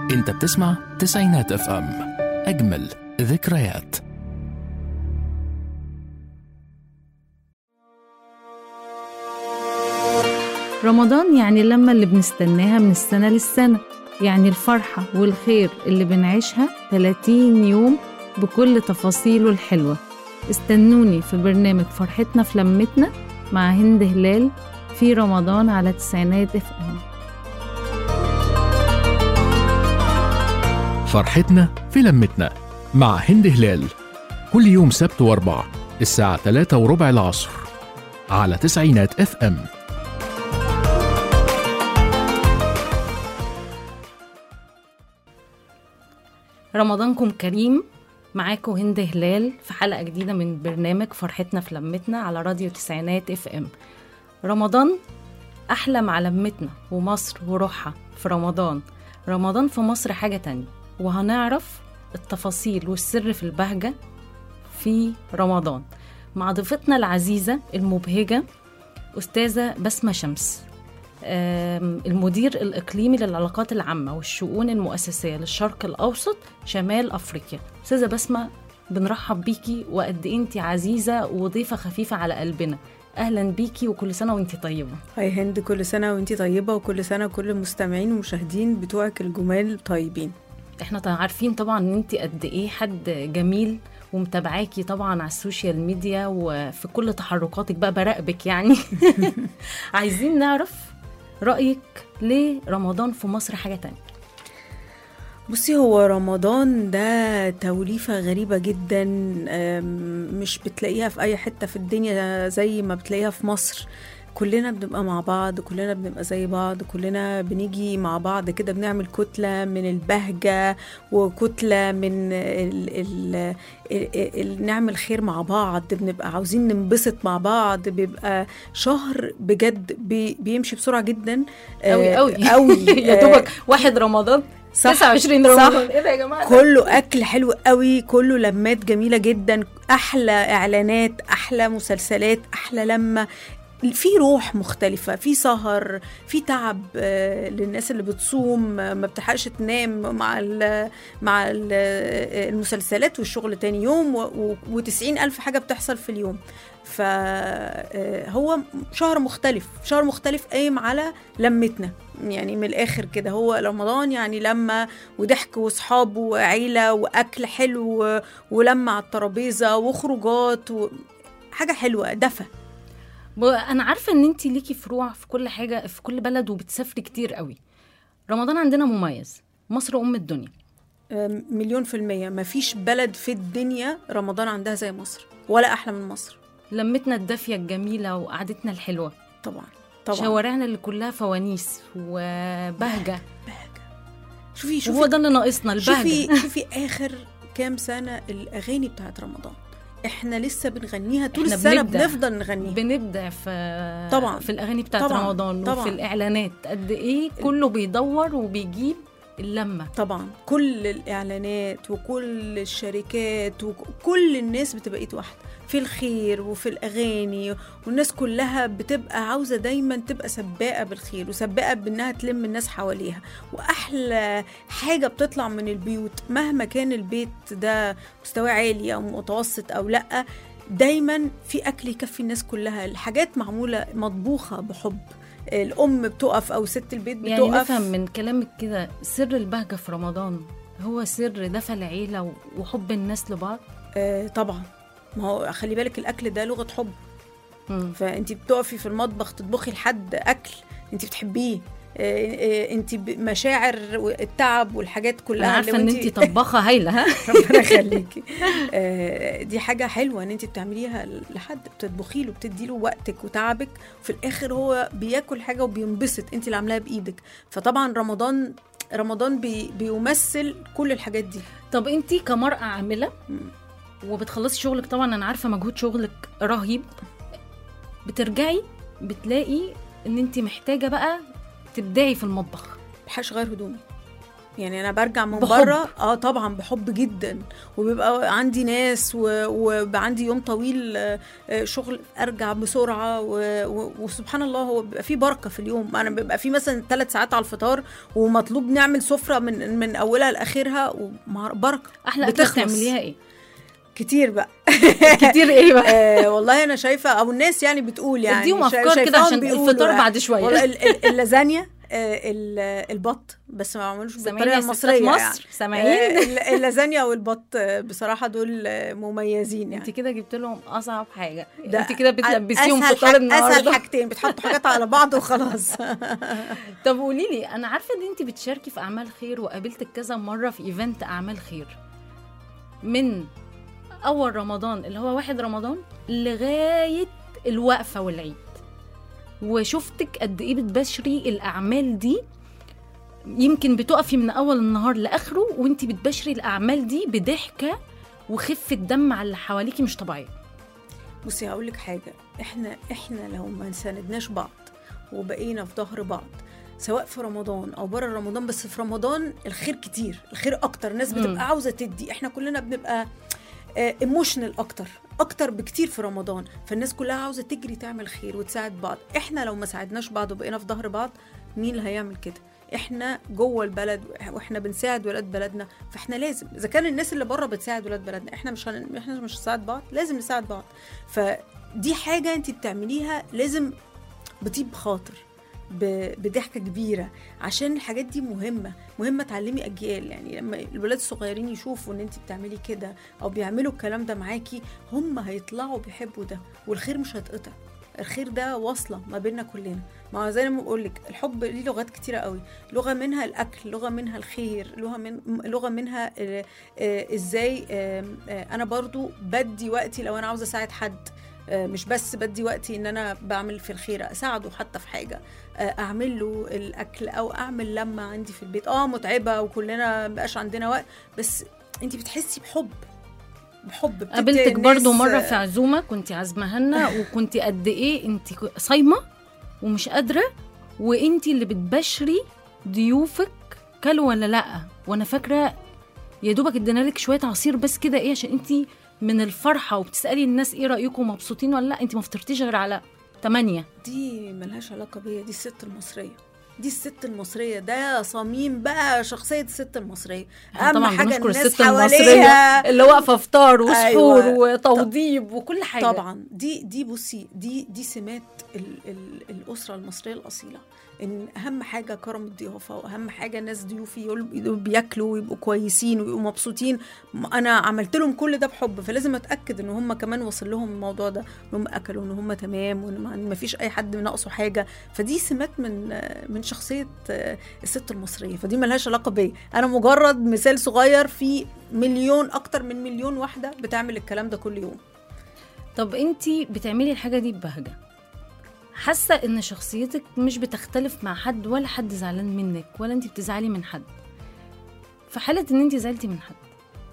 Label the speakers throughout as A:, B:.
A: انت بتسمع تسعينات اف ام اجمل ذكريات
B: رمضان يعني اللمة اللي بنستناها من السنة للسنة يعني الفرحة والخير اللي بنعيشها 30 يوم بكل تفاصيله الحلوة استنوني في برنامج فرحتنا في لمتنا مع هند هلال في رمضان على تسعينات اف ام
A: فرحتنا في لمتنا مع هند هلال كل يوم سبت واربع الساعة 3 وربع العصر على تسعينات اف ام
B: رمضانكم كريم معاكم هند هلال في حلقة جديدة من برنامج فرحتنا في لمتنا على راديو تسعينات اف ام رمضان أحلى مع لمتنا ومصر وروحها في رمضان رمضان في مصر حاجة تانية وهنعرف التفاصيل والسر في البهجة في رمضان مع ضيفتنا العزيزة المبهجة أستاذة بسمة شمس آم، المدير الإقليمي للعلاقات العامة والشؤون المؤسسية للشرق الأوسط شمال أفريقيا أستاذة بسمة بنرحب بيكي وقد إيه انتي عزيزة وضيفة خفيفة على قلبنا أهلا بيكي وكل سنة وانتي طيبة
C: هاي هند كل سنة وانتي طيبة وكل سنة كل المستمعين والمشاهدين بتوعك الجمال طيبين
B: احنا طبعا عارفين طبعا ان انتي قد ايه حد جميل ومتابعاكي طبعا على السوشيال ميديا وفي كل تحركاتك بقى براقبك يعني عايزين نعرف رأيك ليه رمضان في مصر حاجة تانية
C: بصي هو رمضان ده توليفة غريبة جدا أم، مش بتلاقيها في أي حتة في الدنيا زي ما بتلاقيها في مصر كلنا بنبقى مع بعض كلنا بنبقى زي بعض كلنا بنيجي مع بعض كده بنعمل كتلة من البهجة وكتلة من ال ال ال ال نعمل خير مع بعض بنبقى عاوزين ننبسط مع بعض بيبقى شهر بجد بي بيمشي بسرعة جدا
B: قوي
C: آه،
B: قوي
C: قوي
B: يا دوبك واحد رمضان
C: صح
B: 29
C: صح.
B: رمضان ايه ده يا جماعة
C: كله اكل حلو قوي كله لمات جميله جدا احلى اعلانات احلى مسلسلات احلى لمه في روح مختلفة في سهر في تعب آه، للناس اللي بتصوم آه، ما بتلحقش تنام مع ال مع ال المسلسلات والشغل تاني يوم وتسعين ألف حاجة بتحصل في اليوم فهو شهر مختلف شهر مختلف قايم على لمتنا يعني من الآخر كده هو رمضان يعني لما وضحك وصحاب وعيلة وأكل حلو و- ولمة على الترابيزة وخروجات و... حاجة حلوة دفى
B: ب- انا عارفة ان انتي ليكي فروع في كل حاجة في كل بلد وبتسافري كتير قوي رمضان عندنا مميز مصر ام الدنيا
C: أم، مليون في المية مفيش بلد في الدنيا رمضان عندها زي مصر ولا أحلى من مصر
B: لمتنا الدافية الجميلة وقعدتنا الحلوة
C: طبعا طبعا
B: شوارعنا اللي كلها فوانيس وبهجة
C: بهجة شوفي
B: وهو
C: شوفي
B: ده اللي ناقصنا البهجة
C: شوفي شوفي آخر كام سنة الأغاني بتاعت رمضان احنا لسه بنغنيها طول
B: إحنا
C: السنة
B: بنبدع.
C: بنفضل نغنيها
B: بنبدع في
C: طبعا.
B: في الاغاني بتاعت
C: طبعا.
B: رمضان
C: طبعا.
B: وفي الاعلانات قد ايه كله بيدور وبيجيب اللمه
C: طبعا كل الإعلانات وكل الشركات وكل الناس بتبقى إيد واحدة في الخير وفي الأغاني والناس كلها بتبقى عاوزة دايما تبقى سباقة بالخير وسباقة بإنها تلم الناس حواليها وأحلى حاجة بتطلع من البيوت مهما كان البيت ده مستواه عالي أو متوسط أو لأ دايما في أكل يكفي الناس كلها الحاجات معمولة مطبوخة بحب الأم بتقف أو ست البيت بتقف
B: يعني نفهم من كلامك كده سر البهجه في رمضان هو سر دفى العيله و- وحب الناس لبعض
C: آه طبعا ما هو خلي بالك الاكل ده لغه حب
B: مم.
C: فانت بتقفي في المطبخ تطبخي لحد اكل انت بتحبيه آه، آه، انت ب- مشاعر التعب والحاجات
B: انا
C: كلها
B: عارفه
C: لو
B: ان
C: انت-
B: انت طباخه هايله ها
C: ربنا يخليكي آه، دي حاجه حلوه ان انت بتعمليها لحد بتطبخي له بتدي له وقتك وتعبك وفي الاخر هو بياكل حاجه وبينبسط انت اللي عاملاها بايدك فطبعا رمضان رمضان بي بيمثل كل الحاجات دي
B: طب انت كمراه عامله
C: مم.
B: وبتخلصي شغلك طبعا انا عارفه مجهود شغلك رهيب بترجعي بتلاقي ان انت محتاجه بقى تبدعي في المطبخ
C: ملحقش غير هدومي يعني انا برجع من
B: بحب.
C: بره اه طبعا بحب جدا وبيبقى عندي ناس و- وبيبقى عندي يوم طويل آه، آه، شغل ارجع بسرعه و- و- وسبحان الله هو بيبقى فيه بركه في اليوم انا بيبقى فيه مثلا ثلاث ساعات على الفطار ومطلوب نعمل سفره من من اولها لاخرها وبركه
B: احلى اكله
C: بتخلص.
B: بتعمليها ايه
C: كتير بقى
B: كتير ايه بقى
C: آه والله انا شايفه او الناس يعني بتقول يعني
B: اديهم
C: شا-
B: افكار كده
C: شايفاهم
B: عشان
C: بيقولوا
B: الفطار
C: يعني.
B: بعد شويه
C: والله ال- ال- اللازانيا آه، ال- البط بس ما عملوش
B: سامعين
C: بالطريقه
B: يا ستات
C: المصريه يعني.
B: مصر سامعين
C: آه، ال- اللازانيا والبط آه، بصراحه دول آه، مميزين يعني
B: انت كده جبت لهم اصعب حاجه
C: ده
B: انت كده بتلبسيهم
C: أسهل
B: فطار
C: حاج- اسهل
B: النهارده
C: حاجتين بتحطوا حاجات على بعض وخلاص
B: طب قولي لي انا عارفه ان انت بتشاركي في اعمال خير وقابلتك كذا مره في ايفنت اعمال خير من اول رمضان اللي هو واحد رمضان لغايه الوقفه والعيد وشفتك قد ايه بتبشري الاعمال دي يمكن بتقفي من اول النهار لاخره وانت بتبشري الاعمال دي بضحكه وخفه دم على اللي حواليكي مش طبيعيه
C: بصي هقول لك حاجه احنا احنا لو ما ساندناش بعض وبقينا في ظهر بعض سواء في رمضان او بره رمضان بس في رمضان الخير كتير الخير اكتر الناس
B: مم.
C: بتبقى عاوزه تدي احنا كلنا بنبقى ايموشنال اكتر اكتر بكتير في رمضان فالناس كلها عاوزه تجري تعمل خير وتساعد بعض احنا لو ما ساعدناش بعض وبقينا في ظهر بعض مين اللي هيعمل كده احنا جوه البلد واحنا بنساعد ولاد بلدنا فاحنا لازم اذا كان الناس اللي بره بتساعد ولاد بلدنا احنا مش هن... احنا مش هنساعد بعض لازم نساعد بعض فدي حاجه انت بتعمليها لازم بطيب خاطر ب- بضحكه كبيره عشان الحاجات دي مهمه مهمه تعلمي اجيال يعني لما الولاد الصغيرين يشوفوا ان انت بتعملي كده او بيعملوا الكلام ده معاكي هم هيطلعوا بيحبوا ده والخير مش هيتقطع الخير ده واصله ما بيننا كلنا ما هو زي ما بقول لك الحب ليه لغات كتيره قوي لغه منها الاكل لغه منها الخير لغه من لغه منها آه، آه، ازاي آه، آه، انا برضو بدي وقتي لو انا عاوزه اساعد حد آه، مش بس بدي وقتي ان انا بعمل في الخير اساعده حتى في حاجه آه، اعمل له الاكل او اعمل لمه عندي في البيت اه متعبه وكلنا مبقاش عندنا وقت بس انت بتحسي بحب بحب بتدي
B: قابلتك
C: الناس-
B: برضو مرة في عزومة كنت عازمة لنا وكنت قد ايه انت ك- صايمة ومش قادرة وانت اللي بتبشري ضيوفك كلوا ولا لا وانا فاكرة يا دوبك ادينا لك شوية عصير بس كده ايه عشان انت من الفرحة وبتسألي الناس ايه رأيكم مبسوطين ولا لا انت ما فطرتيش غير على تمانية
C: دي ملهاش علاقة بيا دي الست المصرية دي الست المصرية ده صميم بقى شخصية الست المصرية
B: احنا طبعا بنشكر
C: الناس
B: الست المصرية
C: حواليها
B: اللي واقفة فطار وسحور
C: أيوة.
B: وتوضيب وكل حاجة
C: طبعا دي دي بصي دي دي سمات ال ال الاسره المصريه الاصيله ان اهم حاجه كرم الضيافه واهم حاجه الناس ضيوفي يقولوا- بياكلوا ويبقوا كويسين ويبقوا مبسوطين م- انا عملت لهم كل ده بحب فلازم اتاكد ان هم كمان وصل لهم الموضوع ده ان هم اكلوا ان هم تمام وان ما- ما فيش اي حد ناقصه حاجه فدي سمات من من شخصيه آه، الست المصريه فدي ملهاش علاقه بيا انا مجرد مثال صغير في مليون اكتر من مليون واحده بتعمل الكلام ده كل يوم
B: طب انت بتعملي الحاجه دي ببهجه حاسه ان شخصيتك مش بتختلف مع حد ولا حد زعلان منك ولا انت بتزعلي من حد في حاله ان انت زعلتي من حد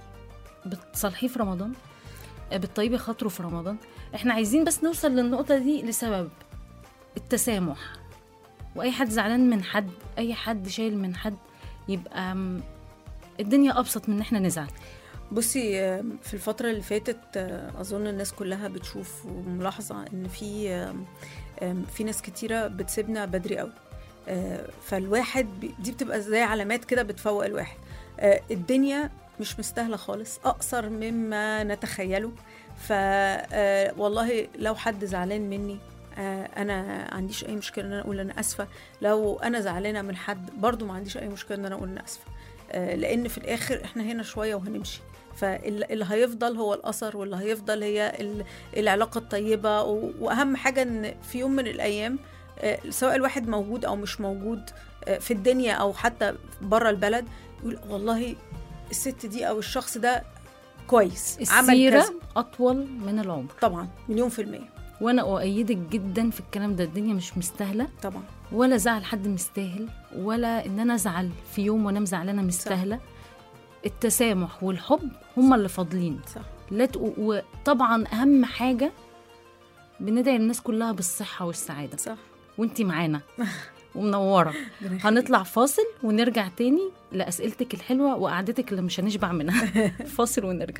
B: بتصالحيه في رمضان بتطيبي خاطره في رمضان احنا عايزين بس نوصل للنقطه دي لسبب التسامح واي حد زعلان من حد اي حد شايل من حد يبقى م- الدنيا ابسط من ان احنا نزعل
C: بصي آم، في الفترة اللي فاتت آه، أظن الناس كلها بتشوف وملاحظة إن في آم، آم، في ناس كتيرة بتسيبنا بدري قوي آه، فالواحد بي- دي بتبقى زي علامات كده بتفوق الواحد آه، الدنيا مش مستاهلة خالص أقصر مما نتخيله ف آه، والله لو حد زعلان مني آه، انا عنديش اي مشكله ان انا اقول انا اسفه لو انا زعلانه من حد برضو ما عنديش اي مشكله ان انا اقول انا اسفه آه، لان في الاخر احنا هنا شويه وهنمشي فاللي هيفضل هو الاثر واللي هيفضل هي ال- العلاقه الطيبه و- واهم حاجه ان في يوم من الايام آه، سواء الواحد موجود او مش موجود آه، في الدنيا او حتى بره البلد يقول والله الست دي او الشخص ده كويس عمل
B: السيره
C: كذا
B: اطول من العمر
C: طبعا مليون في المية
B: وانا اؤيدك جدا في الكلام ده الدنيا مش مستاهله
C: طبعا
B: ولا زعل حد مستاهل ولا ان انا ازعل في يوم وانا مزعلانه مستاهله التسامح والحب هما اللي فاضلين
C: صح
B: لا تق... وطبعا اهم حاجه بندعي الناس كلها بالصحه والسعاده
C: صح
B: وانتي معانا ومنوره
C: ربنا يخليك.
B: هنطلع فاصل ونرجع تاني لاسئلتك الحلوه وقعدتك اللي مش هنشبع منها فاصل ونرجع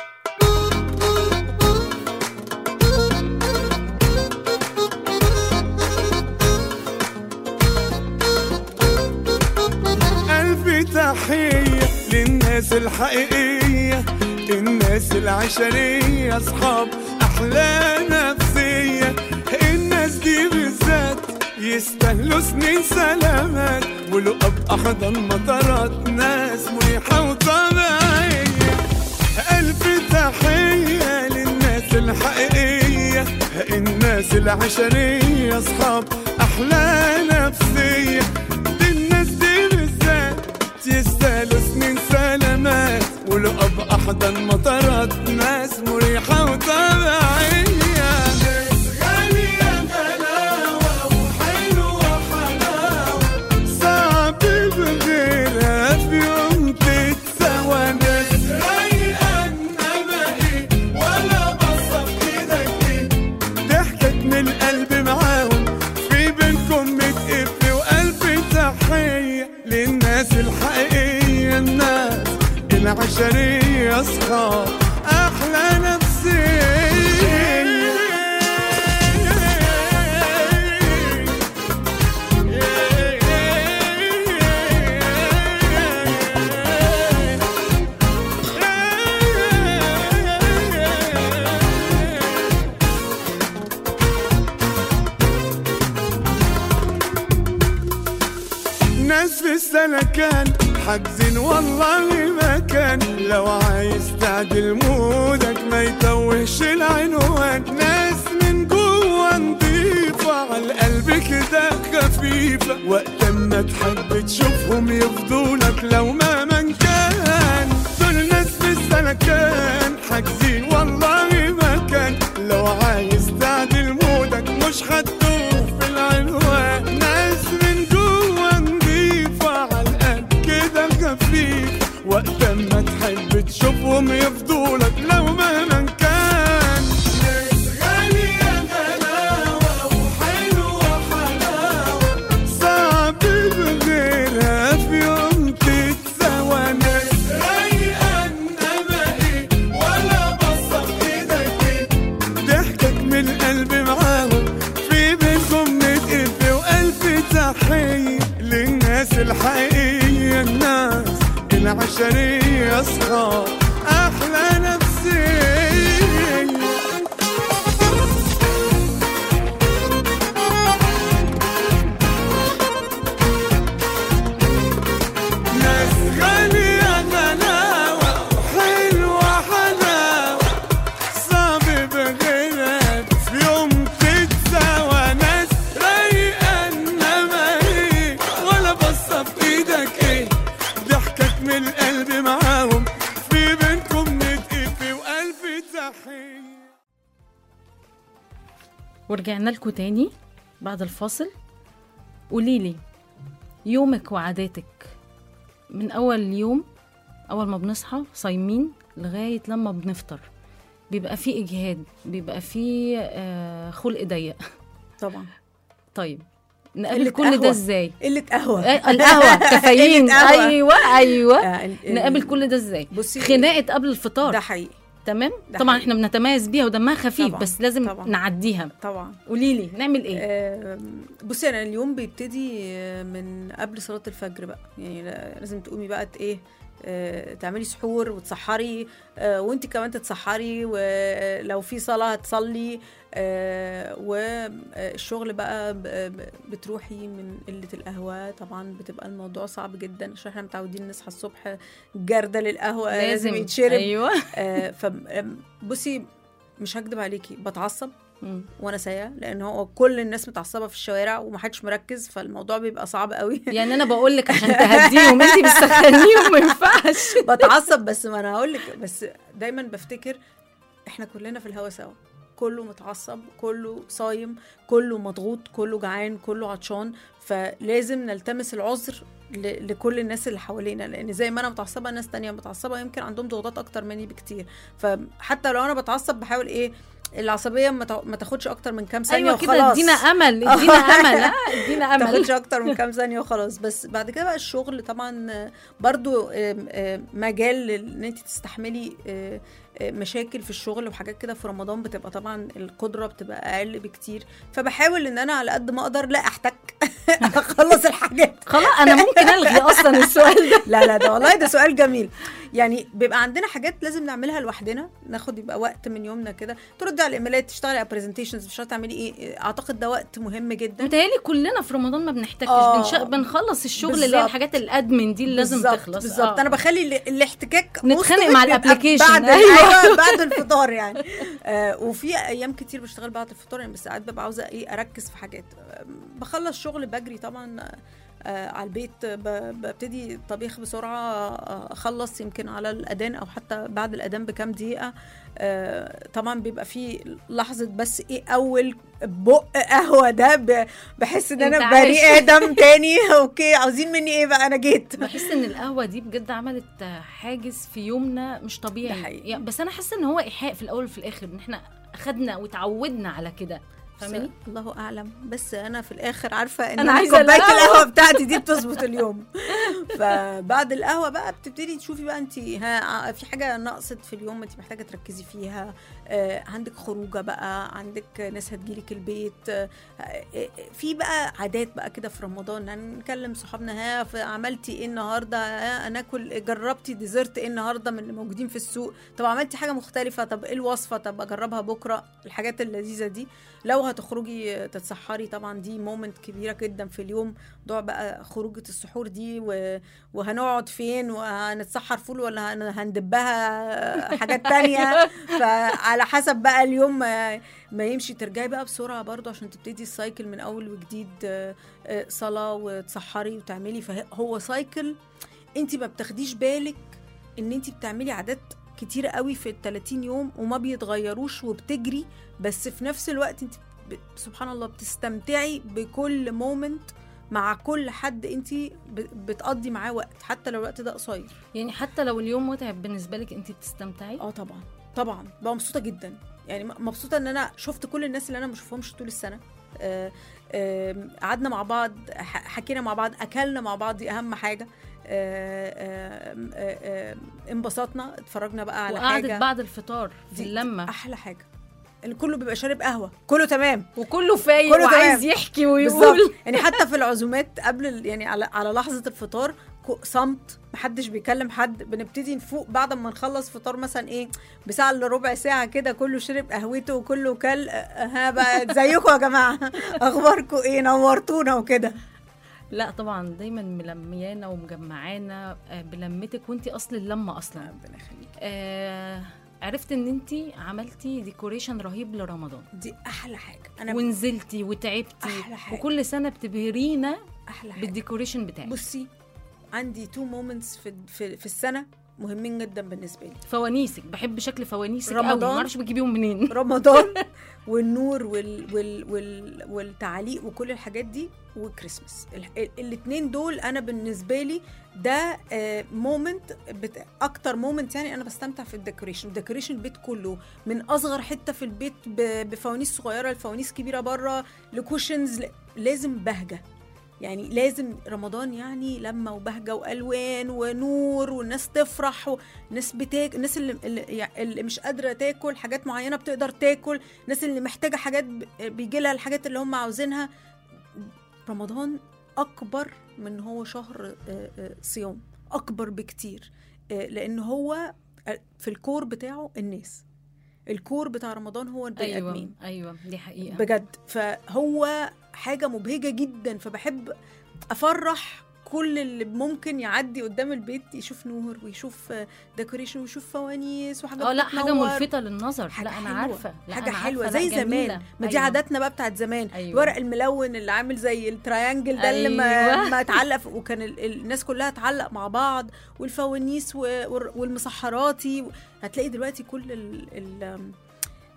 D: ألف تحية للناس الحقيقية الناس العشرية أصحاب أحلى نفسية الناس دي بالذات يستاهلوا سنين سلامات ولقب أحضن مطارات ناس مريحة وطبيعية ألف تحية للناس الحقيقية الناس العشرية أصحاب أحلى نفسية دي الناس دي بالذات يستاهلوا سنين سلامات ولقب أحضن مطارات ناس مريحة وطبيعية ناس غالية غلاوة وحلوة حلاوة صعب بغيرها في يوم تتسوى ناس رايقة إنما إيه ولا بصة في إيدك إيه ضحكت من القلب معاهم في بينكم متقف وقلب تحية للناس الحقيقية الناس العشرية أصحاب أحلى نفسية ناس في السلكان حاجزين والله مكان لو عايز تعدل مودك ما يتوهش العنوان ناس من جوه نضيفة على القلب كده خفيفة وقت ما تحب تشوفهم يفضولك لو ما من كان دول ناس في السلكان حاجزين والله مكان لو عايز تعدل مودك مش هتدوخ في العنوان ناس من جوه نضيفة على القلب كده خفيف وقت ما تحب تشوفهم يفضولك لو مهما كان ناس غالية غلاوة وحلوة حلاوة صعب بغيرها في يوم تتسوى ناس رايقة انما ايه ولا بصة في ايدك ايه ضحكك من القلب معاهم في بينكم نتقف وألف تحية للناس الحقيقية الناس العشرية أصحاب أحلى نفسية ناس غالية غلاوة حلوة حلاوة صعب بغيرك في يوم تتساوى ناس رايقة انما ايه ولا بصة في ايدك ايه ضحكك من القلب معاهم في بينكم نتقفي وألف تحية
B: ورجعنا لكم تاني بعد الفاصل قوليلي يومك وعاداتك من أول يوم أول ما بنصحى صايمين لغاية لما بنفطر بيبقى فيه إجهاد بيبقى فيه آه خلق ضيق
C: طبعا
B: طيب نقابل
C: قلة
B: كل ده
C: قهوة.
B: ازاي؟
C: قلة قهوة
B: آه، القهوة كافيين
C: قلة قهوة.
B: ايوه ايوه
C: آه، ال- ال-
B: نقابل كل ده ازاي؟
C: بصي
B: خناقة قبل الفطار
C: ده حقيقي
B: تمام؟
C: ده
B: طبعا
C: حقيقي.
B: احنا بنتميز بيها ودمها خفيف
C: طبعاً،
B: بس لازم
C: طبعاً.
B: نعديها
C: طبعا
B: قولي لي نعمل ايه؟
C: آم، بصي انا اليوم بيبتدي آه، من قبل صلاه الفجر بقى يعني لا- لازم تقومي بقى ت- ايه آه، تعملي سحور وتسحري آه، وانت كمان تتسحري ولو في صلاه هتصلي آه، والشغل بقى ب- ب- بتروحي من قله القهوه طبعا بتبقى الموضوع صعب جدا عشان احنا متعودين نصحى الصبح جردل القهوه لازم يتشرب
B: ايوه
C: آه، فبصي مش هكدب عليكي بتعصب
B: مم.
C: وانا سايقه لان هو كل الناس متعصبه في الشوارع ومحدش مركز فالموضوع بيبقى صعب قوي
B: يعني انا بقول لك عشان تهديهم انت بتسخنيهم ما ينفعش
C: بتعصب بس ما انا هقول لك بس دايما بفتكر احنا كلنا في الهوا سوا كله متعصب كله صايم كله مضغوط كله جعان كله عطشان فلازم نلتمس العذر ل- لكل الناس اللي حوالينا لان زي ما انا متعصبه ناس تانية متعصبه يمكن عندهم ضغوطات اكتر مني بكتير فحتى لو انا بتعصب بحاول ايه العصبيه ما تا- ما تاخدش اكتر من كام ثانيه
B: ايوه كده
C: وخلاص
B: ادينا امل ادينا امل ها ادينا
C: ما
B: امل
C: تاخدش اكتر من كام ثانيه وخلاص بس بعد كده بقى الشغل طبعا آه، برضو آم، آم، مجال ان انت تستحملي آه، آه، مشاكل في الشغل وحاجات كده في رمضان بتبقى طبعا القدره بتبقى اقل بكتير فبحاول ان انا على قد ما اقدر لا احتك اخلص الحاجات
B: خلاص انا ممكن الغي اصلا السؤال ده
C: لا لا ده والله ده سؤال جميل يعني بيبقى عندنا حاجات لازم نعملها لوحدنا ناخد يبقى وقت من يومنا كده تردي على الايميلات تشتغلي على برزنتيشنز مش عارفه تعملي ايه اعتقد ده وقت مهم جدا
B: متهيألي كلنا في رمضان ما بنحتاجش
C: آه.
B: بنش... بنخلص الشغل اللي هي
C: بالظبط.
B: الحاجات الادمن دي اللي لازم
C: بالظبط،
B: تخلص
C: بالظبط
B: آه.
C: انا بخلي ال- الاحتكاك
B: نتخانق
C: most of
B: مع
C: it بيبقى
B: الapplication،
C: بعد
B: أيوة.
C: ايوه بعد الفطار يعني آه وفي ايام كتير بشتغل بعد الفطار يعني بس ساعات ببقى عاوزه ايه اركز في حاجات آه بخلص شغل بجري طبعا آه على البيت ب- ببتدي الطبيخ بسرعه آه، اخلص يمكن على الاذان او حتى بعد الاذان بكام دقيقه آه طبعا بيبقى في لحظه بس ايه اول بق قهوه ده ب- بحس ان
B: أنت
C: انا
B: عايش.
C: بني ادم تاني اوكي عاوزين مني ايه بقى انا جيت
B: بحس ان القهوه دي بجد عملت حاجز في يومنا مش
C: ده
B: طبيعي
C: حقيقي.
B: يعني بس انا حاسه ان هو ايحاء في الاول وفي الاخر ان احنا اخدنا وتعودنا على كده فاهماني
C: الله اعلم بس انا في الاخر عارفه ان
B: أنا
C: انا
B: عايزة
C: كوبايه
B: القهوة.
C: القهوه بتاعتي دي بتظبط اليوم فبعد القهوه بقى بتبتدي تشوفي بقى انت ها في حاجه نقصت في اليوم انت محتاجه تركزي فيها آه، عندك خروجه بقى عندك ناس هتجيلك البيت آه، آه، في بقى عادات بقى كده في رمضان هنكلم صحابنا ها ف- عملتي ايه النهارده ها انا اكل جربتي ديزرت ايه النهارده من اللي موجودين في السوق طب عملتي حاجه مختلفه طب ايه الوصفه طب اجربها بكره الحاجات اللذيذه دي لو هتخرجي تتسحري طبعا دي مومنت كبيره جدا في اليوم موضوع بقى خروجه السحور دي و... وهنقعد فين وهنتسحر فول ولا هن- هندبها حاجات تانية فعلى حسب بقى اليوم ما, ما يمشي ترجعي بقى بسرعه برضه عشان تبتدي السايكل من اول وجديد آه، آه، صلاه وتسحري وتعملي فهو سايكل انت ما بتاخديش بالك ان انت بتعملي عادات كتيرة قوي في ال 30 يوم وما بيتغيروش وبتجري بس في نفس الوقت انت ب... سبحان الله بتستمتعي بكل مومنت مع كل حد انت ب... بتقضي معاه وقت حتى لو الوقت ده قصير
B: يعني حتى لو اليوم متعب بالنسبه لك انت بتستمتعي
C: اه طبعا طبعا ببقى مبسوطه جدا يعني م- مبسوطه ان انا شفت كل الناس اللي انا ما بشوفهمش طول السنه آه، آم، قعدنا مع بعض ح- حكينا مع بعض اكلنا مع بعض دي اهم حاجه آه، آم، آه، آم، انبسطنا اتفرجنا بقى على
B: وقعدت
C: حاجه
B: بعد الفطار في
C: دي
B: اللمه
C: احلى حاجه اللي كله بيبقى شارب قهوه كله تمام
B: وكله فايق
C: كله
B: وعايز
C: تمام.
B: يحكي
C: بالظبط
B: ويقول
C: يعني حتى في العزومات قبل ال- يعني على على لحظه الفطار كو- صمت محدش بيكلم حد بنبتدي نفوق بعد ما نخلص فطار مثلا ايه بساعه الا ربع ساعه كده كله شرب قهوته وكله كل آه، ها بقى ازيكم يا جماعه اخباركم ايه نورتونا وكده
B: لا طبعا دايما ملميانا ومجمعانا آه، بلمتك وانت اصل اللمه اصلا
C: ربنا يخليك
B: آه عرفت ان انت عملتي ديكوريشن رهيب لرمضان
C: دي احلى حاجه انا
B: ونزلتي وتعبتي
C: أحلى حاجة.
B: وكل سنه بتبهرينا
C: احلى حاجه
B: بالديكوريشن بتاعك
C: بصي عندي تو مومنتس في في, في السنه مهمين جدا بالنسبه لي
B: فوانيسك بحب شكل فوانيسك
C: رمضان.
B: رمضان ما اعرفش بتجيبيهم منين
C: رمضان والنور وال وال وال والتعليق وكل الحاجات دي وكريسماس الاثنين دول انا بالنسبه لي ده مومنت اكتر مومنت يعني انا بستمتع في الديكوريشن الديكوريشن البيت كله من اصغر حته في البيت ب- بفوانيس صغيره لفوانيس كبيره بره لكوشنز ل- لازم بهجه يعني لازم رمضان يعني لما وبهجه والوان ونور والناس تفرح والناس بتاكل الناس اللي, اللي, يعني اللي مش قادره تاكل حاجات معينه بتقدر تاكل الناس اللي محتاجه حاجات بيجي لها الحاجات اللي هم عاوزينها رمضان اكبر من هو شهر آه، آه، صيام اكبر بكتير آه، لان هو آه، في الكور بتاعه الناس الكور بتاع رمضان هو البني
B: ايوه
C: ادمين
B: ايوه دي حقيقه
C: بجد فهو حاجه مبهجه جدا فبحب افرح كل اللي ممكن يعدي قدام البيت يشوف نور ويشوف ديكوريشن ويشوف فوانيس وحاجات
B: اه لا حاجه
C: بتنور.
B: ملفته للنظر
C: حاجة
B: لا انا
C: حلوة.
B: عارفه لا
C: حاجه
B: أنا
C: حلوه
B: عارفة، لا
C: زي
B: جميلة.
C: زمان ما دي
B: أيوة.
C: عاداتنا بقى بتاعت زمان
B: أيوة.
C: الورق الملون اللي عامل زي التريانجل ده اللي ما,
B: أيوة.
C: ما اتعلق في- وكان ال- ال- الناس كلها تعلق مع بعض والفوانيس و- والر- والمسحراتي هتلاقي دلوقتي كل ال ال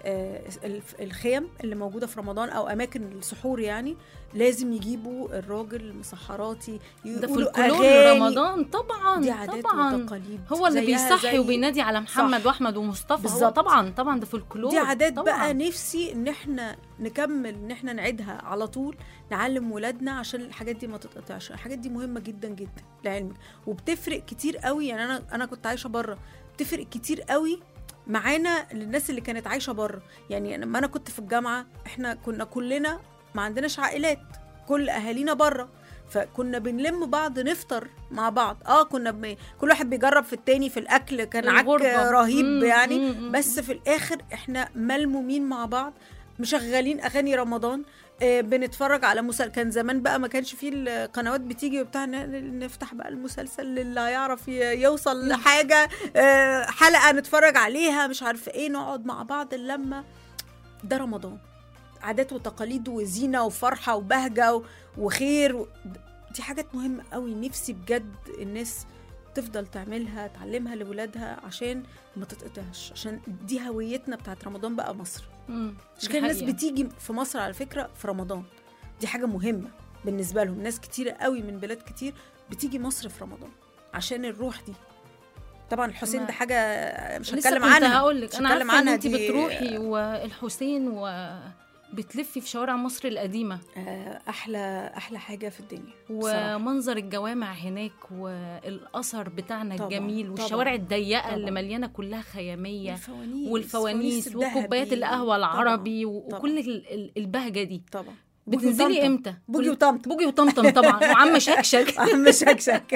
C: آه، الف- الخيم اللي موجوده في رمضان او اماكن السحور يعني لازم يجيبوا الراجل المسحراتي
B: ده
C: يقولوا
B: فولكلور
C: أغاني.
B: رمضان طبعا
C: دي عادات
B: طبعا
C: وتقاليد
B: هو اللي
C: زيها
B: بيصحي
C: زي-
B: وبينادي على محمد
C: صح.
B: واحمد ومصطفى هو
C: بالظبط.
B: طبعا طبعا ده فولكلور
C: دي عادات
B: طبعا.
C: بقى نفسي ان احنا نكمل ان احنا نعيدها على طول نعلم ولادنا عشان الحاجات دي ما تتقطعش الحاجات دي مهمه جدا جدا لعلمك وبتفرق كتير قوي يعني انا انا كنت عايشه بره بتفرق كتير قوي معانا للناس اللي كانت عايشه بره يعني لما انا كنت في الجامعه احنا كنا كلنا ما عندناش عائلات كل اهالينا بره فكنا بنلم بعض نفطر مع بعض اه كنا بم... كل واحد بيجرب في التاني في الاكل كان عك
B: الغربة.
C: رهيب
B: مم،
C: يعني
B: مم، مم.
C: بس في الاخر احنا ملمومين مع بعض مشغلين اغاني رمضان آه، بنتفرج على مسلسل كان زمان بقى ما كانش فيه القنوات بتيجي وبتاع ن- نفتح بقى المسلسل اللي هيعرف ي- يوصل لحاجه آه، حلقه نتفرج عليها مش عارفه ايه نقعد مع بعض اللمه ده رمضان عادات وتقاليد وزينه وفرحه وبهجه و- وخير و... دي حاجات مهمه قوي نفسي بجد الناس تفضل تعملها تعلمها لولادها عشان ما تتقطعش عشان دي هويتنا بتاعت رمضان بقى مصر
B: مم.
C: مش
B: دي
C: كده الناس
B: حقيقة.
C: بتيجي في مصر على فكره في رمضان دي حاجه مهمه بالنسبه لهم ناس كتيره قوي من بلاد كتير بتيجي مصر في رمضان عشان الروح دي طبعا الحسين
B: ما-
C: ده حاجه مش
B: لسه
C: هتكلم
B: كنت
C: عنها
B: هقول لك
C: مش
B: انا
C: هتكلم
B: عارفه ان
C: عنها
B: انت
C: دي-
B: بتروحي والحسين وبتلفي في شوارع مصر القديمه
C: آه، احلى احلى حاجه في الدنيا بصراحة.
B: ومنظر الجوامع هناك والاثر بتاعنا
C: طبعاً،
B: الجميل
C: طبعاً،
B: والشوارع الضيقه
C: طبعاً.
B: اللي مليانه كلها خياميه
C: والفوانيس
B: والفوانيس
C: الذهبي.
B: وكوبايات القهوه العربي و-
C: طبعاً.
B: وكل ال- ال- البهجه دي
C: طبعا بوجي
B: بتنزلي
C: وطمطم.
B: امتى
C: بوجي
B: كل-
C: وطمطم
B: بوجي وطمطم طبعا وعم شكشك
C: عم شكشك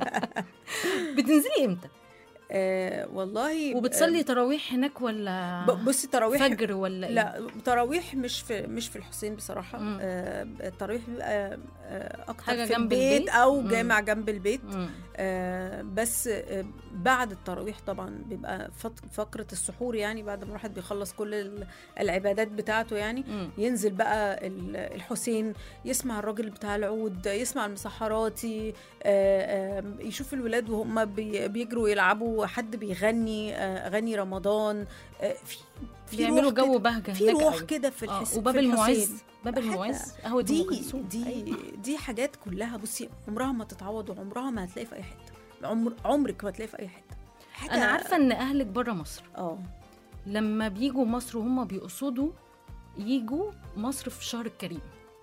B: بتنزلي امتى
C: آه والله
B: وبتصلي تراويح هناك ولا
C: ب- بصي تراويح
B: فجر ولا إيه؟
C: لا تراويح مش في مش في الحسين بصراحه
B: مم.
C: آه التراويح بيبقى آه اكتر
B: حاجة
C: في
B: جنب
C: البيت,
B: البيت؟
C: او
B: مم.
C: جامع جنب البيت
B: مم.
C: آه بس آه بعد التراويح طبعا بيبقى فت- فقره السحور يعني بعد ما الواحد بيخلص كل ال- العبادات بتاعته يعني
B: مم.
C: ينزل بقى ال- الحسين يسمع الراجل بتاع العود يسمع المسحراتي آه، آه، يشوف الولاد وهم بي- بيجروا يلعبوا حد بيغني آه، اغاني رمضان آه، في في
B: بيعملوا
C: روح
B: جو
C: كده-
B: بهجه
C: في
B: هناك
C: روح
B: قوي.
C: كده في
B: آه،
C: الحس
B: وباب
C: في
B: المعز
C: الحسين.
B: باب
C: حاجة-
B: المعز قهوه
C: دي
B: ام كلثوم
C: دي
B: أيوة.
C: دي حاجات كلها بصي عمرها ما تتعوض وعمرها ما هتلاقي في اي حته عمر عمرك ما هتلاقي في اي حته حاجه
B: انا عارفه ان اهلك بره مصر
C: اه
B: لما بيجوا مصر وهم بيقصدوا يجوا مصر في الشهر الكريم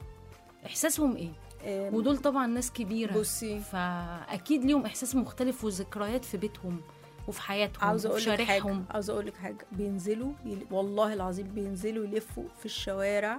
B: احساسهم ايه
C: آم،
B: ودول طبعا ناس كبيره
C: بصي
B: فاكيد ليهم احساس مختلف وذكريات في بيتهم وفي حياتهم
C: عاوزه
B: وفي
C: اقول لك حاجه
B: شارعهم
C: عاوزه اقول لك حاجه بينزلوا يل... والله العظيم بينزلوا يلفوا في الشوارع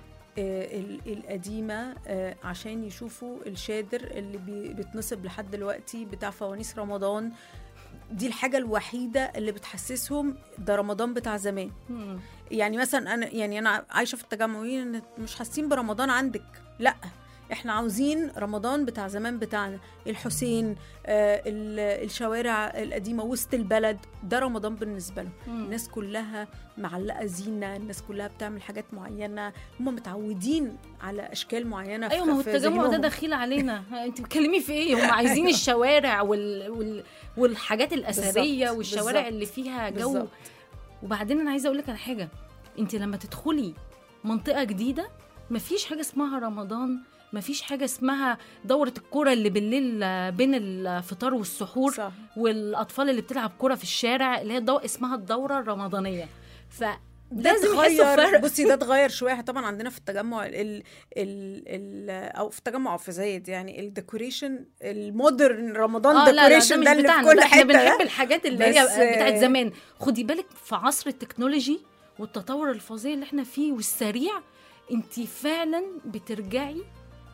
C: آه ال- القديمه آه عشان يشوفوا الشادر اللي بي... بيتنصب لحد دلوقتي بتاع فوانيس رمضان دي الحاجه الوحيده اللي بتحسسهم ده رمضان بتاع زمان
B: مم.
C: يعني مثلا انا يعني انا عايشه في التجمعين إن مش حاسين برمضان عندك لا احنا عاوزين رمضان بتاع زمان بتاعنا الحسين آه ال- الشوارع القديمه وسط البلد ده رمضان بالنسبه لهم
B: مم.
C: الناس كلها معلقه زينه الناس كلها بتعمل حاجات معينه هم متعودين على اشكال معينه في-
B: ايوه ما هو
C: في
B: التجمع ده
C: ذهنهم.
B: دخيل علينا انت بتتكلمي في ايه هم عايزين الشوارع وال... وال... والحاجات الاثريه
C: بالظبط،
B: والشوارع
C: بالظبط،
B: اللي فيها جو
C: بالظبط.
B: وبعدين انا عايزه اقول لك على حاجه انت لما تدخلي منطقه جديده مفيش حاجه اسمها رمضان مفيش حاجه اسمها دوره الكوره اللي بالليل آه، بين الفطار والسحور
C: صح
B: والاطفال اللي بتلعب كوره في الشارع اللي هي الدو... اسمها الدوره الرمضانيه ف
C: ده
B: لازم يحسوا
C: اتغير
B: بفرق.
C: بصي ده اتغير شويه طبعا عندنا في التجمع ال ال ال او في التجمع او في زايد يعني الديكوريشن المودرن رمضان
B: اه لا لا ده
C: ديكوريشن
B: مش
C: ده اللي في
B: بتاعنا
C: كل
B: ده احنا
C: حته
B: بنحب
C: ده.
B: الحاجات اللي هي
C: بس-
B: بتاعت زمان خدي بالك في عصر التكنولوجي والتطور الفظيع اللي احنا فيه والسريع انت فعلا بترجعي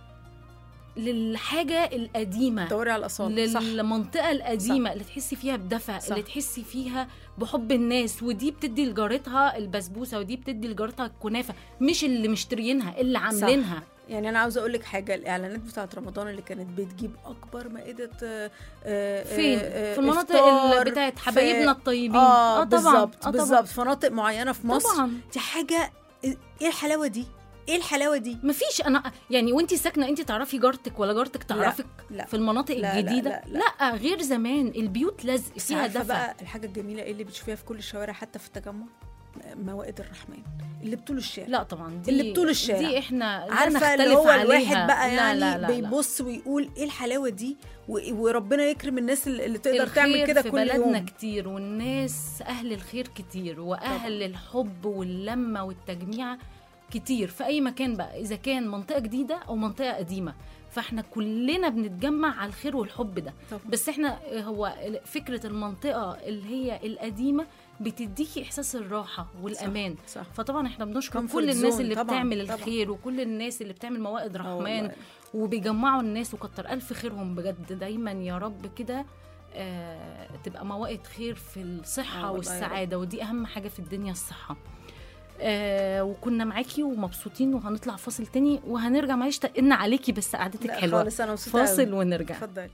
B: للحاجه القديمه
C: دوري على الاصاله صح
B: للمنطقه القديمه اللي تحسي فيها بدفى
C: صح.
B: اللي تحسي فيها بحب الناس ودي بتدي لجارتها البسبوسه ودي بتدي لجارتها الكنافه مش اللي مشتريينها اللي عاملينها
C: يعني انا عاوزه اقول لك حاجه الاعلانات بتاعت رمضان اللي كانت بتجيب اكبر مائده آه، آه،
B: فين
C: آه،
B: في المناطق
C: إفطار،
B: اللي بتاعت
C: في-
B: حبايبنا الطيبين
C: اه,
B: طبعا
C: بالظبط
B: آه
C: بالظبط في مناطق معينه في مصر
B: طبعا
C: دي حاجه ايه الحلاوه دي ايه الحلاوه دي
B: مفيش انا يعني وانت ساكنه انت تعرفي جارتك ولا جارتك تعرفك
C: لا.
B: في المناطق
C: لا، لا،
B: الجديده
C: لا، لا.
B: لا غير زمان البيوت لزق
C: بس
B: فيها
C: عارفة
B: دفى
C: بقى الحاجه الجميله ايه اللي بتشوفيها في كل الشوارع حتى في التجمع موائد الرحمن اللي بطول الشارع
B: لا طبعا دي
C: اللي بطول الشارع.
B: دي احنا لا
C: عارفه اللي
B: نختلف
C: هو
B: عليها.
C: الواحد بقى
B: لا
C: يعني
B: لا لا لا.
C: بيبص ويقول ايه الحلاوه دي و- وربنا يكرم الناس اللي اللي تقدر تعمل
B: الخير
C: كده
B: في
C: كل
B: بلدنا
C: يوم
B: كتير والناس اهل الخير كتير واهل الحب واللمه والتجميع كتير في اي مكان بقى اذا كان منطقه جديده او منطقه قديمه فاحنا كلنا بنتجمع على الخير والحب ده
C: طبعا.
B: بس احنا هو فكره المنطقه اللي هي القديمه بتديكي احساس الراحه والامان
C: صح
B: فطبعا احنا بنشكر
C: Comfort
B: كل الناس
C: zone
B: اللي
C: طبعاً،
B: بتعمل
C: طبعاً.
B: الخير وكل الناس اللي بتعمل موائد
C: آه
B: رحمن
C: والله.
B: وبيجمعوا الناس وكتر ألف خيرهم بجد دايما يا رب كده آه تبقى موائد خير في الصحة
C: آه والله يا
B: والسعادة ودي أهم حاجة في الدنيا الصحة آه وكنا معاكي ومبسوطين وهنطلع فاصل تاني وهنرجع معلش تقلنا عليكي بس قعدتك
C: لا
B: حلوة
C: خالص انا مبسوطه
B: فاصل
C: أوي.
B: ونرجع
C: اتفضلي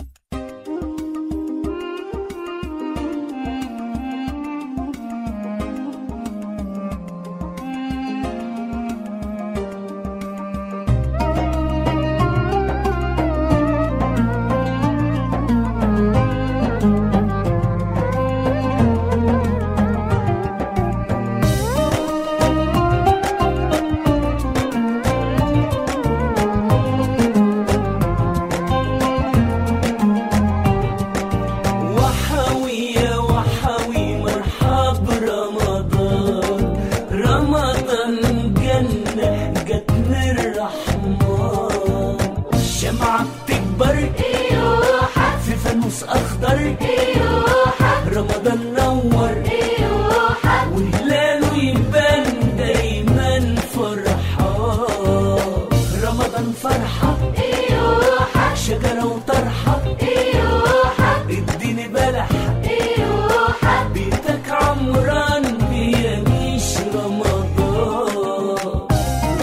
E: وحوي يا وحوي مرحب رمضان رمضان جنة جت من الرحمن الشمعة بتكبر في فانوس أخضر رمضان نور وهلاله يبان دايما فرحان رمضان فرحة شجرة وطرحة اديني بلح بيتك عمران بيميش رمضان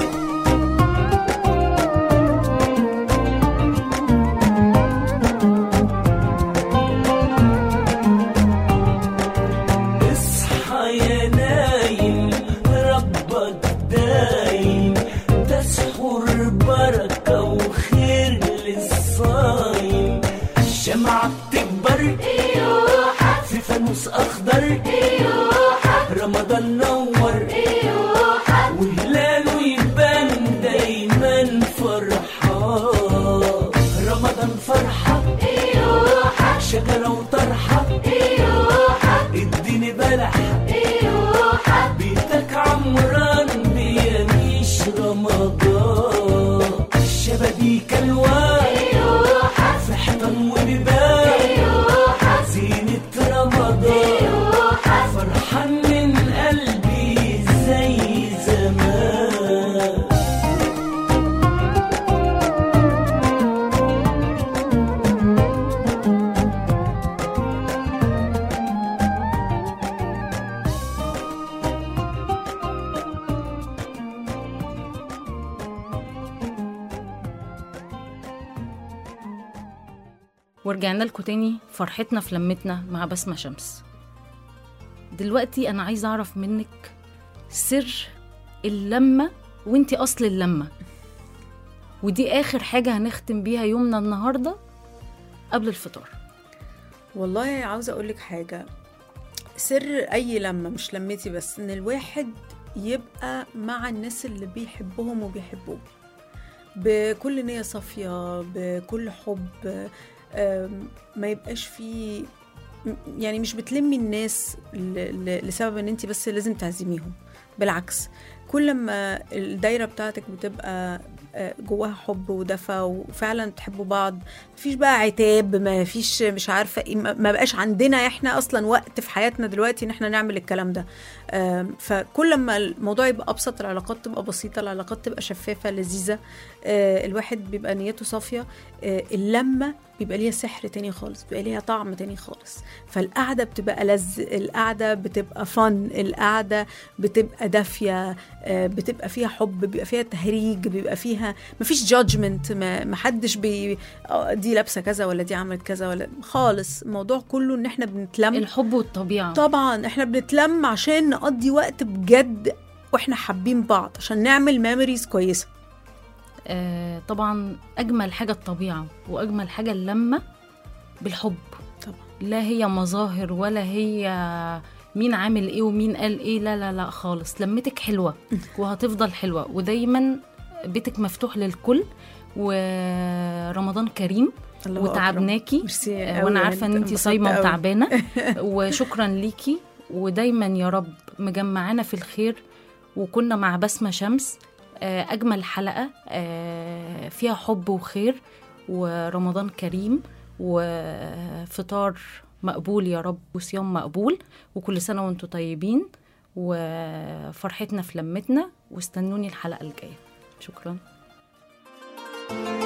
E: اصحى يا نايم ربك دايم تسحر بركة وخير للصايم الشمعة بتكبر في فانوس أخضر رمضان نور وهلاله يبان دايما فرحان رمضان فرحة شجرة وطرحة اديني بلح بيتك عمران بيميش رمضان الشبابيك الوان في حيطان وبيبان زينة رمضان فرحان من قلبي زي زمان
B: ورجعنا لكم تاني فرحتنا في لمتنا مع بسمة شمس دلوقتي أنا عايزة أعرف منك سر اللمة وانتي أصل اللمة ودي آخر حاجة هنختم بيها يومنا النهاردة قبل الفطار
C: والله عاوزه اقول لك حاجه سر اي لمه مش لمتي بس ان الواحد يبقى مع الناس اللي بيحبهم وبيحبوه بكل نيه صافيه بكل حب آم، ما يبقاش فيه م- يعني مش بتلمي الناس ل- ل- لسبب ان انت بس لازم تعزميهم بالعكس كل ما الدايره بتاعتك بتبقى آه، جواها حب ودفى وفعلا تحبوا بعض مفيش بقى عتاب ما فيش مش عارفه ايه ما ما بقاش عندنا احنا اصلا وقت في حياتنا دلوقتي ان احنا نعمل الكلام ده آم، فكل ما الموضوع يبقى ابسط العلاقات تبقى بسيطه العلاقات تبقى شفافه لذيذه آه، الواحد بيبقى نيته صافيه آه، اللمه بيبقى ليها سحر تاني خالص بيبقى ليها طعم تاني خالص فالقعده بتبقى لذ القعده بتبقى فن القعده بتبقى دافيه آه، بتبقى فيها حب بيبقى فيها تهريج بيبقى فيها مفيش جادجمنت ما محدش بي آه، دي لابسه كذا ولا دي عملت كذا ولا خالص الموضوع كله ان احنا بنتلم
B: الحب والطبيعة
C: طبعا احنا بنتلم عشان نقضي وقت بجد واحنا حابين بعض عشان نعمل ميموريز كويسه
B: آه طبعا أجمل حاجة الطبيعة وأجمل حاجة اللمة بالحب
C: طبعا
B: لا هي مظاهر ولا هي مين عامل ايه ومين قال ايه لا لا لا خالص لمتك حلوه وهتفضل حلوه ودايما بيتك مفتوح للكل ورمضان كريم
C: الله أكبر.
B: وتعبناكي
C: ميرسي
B: آه،
C: أوي
B: وانا
C: يا
B: عارفه ان
C: بنت،
B: انت
C: انبسطت
B: صايمه
C: أوي.
B: وتعبانه وشكرا ليكي ودايما يا رب مجمعانا في الخير وكنا مع بسمه شمس آه، اجمل حلقه آه، فيها حب وخير ورمضان كريم وفطار مقبول يا رب وصيام مقبول وكل سنه وانتم طيبين وفرحتنا في لمتنا واستنوني الحلقه الجايه شكرا